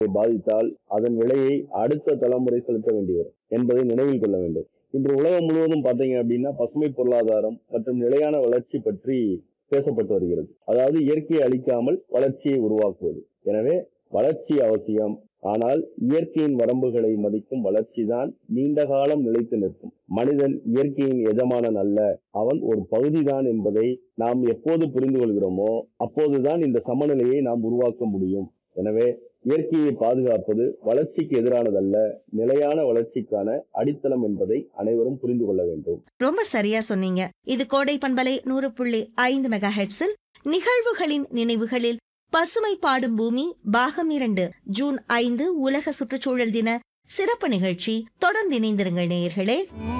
பாதித்தால் அதன் விலையை அடுத்த தலைமுறை செலுத்த வேண்டி வரும் என்பதை நினைவில் கொள்ள வேண்டும் இன்று உலகம் முழுவதும் பார்த்தீங்க அப்படின்னா பசுமை பொருளாதாரம் மற்றும் நிலையான வளர்ச்சி பற்றி பேசப்பட்டு வருகிறது அதாவது இயற்கையை அழிக்காமல் வளர்ச்சியை உருவாக்குவது எனவே வளர்ச்சி அவசியம் ஆனால் இயற்கையின் வரம்புகளை மதிக்கும் வளர்ச்சிதான் நீண்ட காலம் நிலைத்து நிற்கும் மனிதன் இயற்கையின் எஜமானன் அல்ல அவன் ஒரு பகுதிதான் என்பதை நாம் எப்போது புரிந்து கொள்கிறோமோ அப்போதுதான் இந்த சமநிலையை நாம் உருவாக்க முடியும் எனவே இயற்கையை பாதுகாப்பது வளர்ச்சிக்கு எதிரானதல்ல நிலையான வளர்ச்சிக்கான அடித்தளம் என்பதை அனைவரும் புரிந்து கொள்ள வேண்டும் ரொம்ப சரியா சொன்னீங்க இது கோடை பண்பலை நூறு புள்ளி ஐந்து மெகா ஹெட்ஸில் நிகழ்வுகளின் நினைவுகளில் பசுமை பாடும் பூமி பாகம் இரண்டு ஜூன் ஐந்து உலக சுற்றுச்சூழல் தின சிறப்பு நிகழ்ச்சி தொடர்ந்து இணைந்திருங்கள் நேயர்களே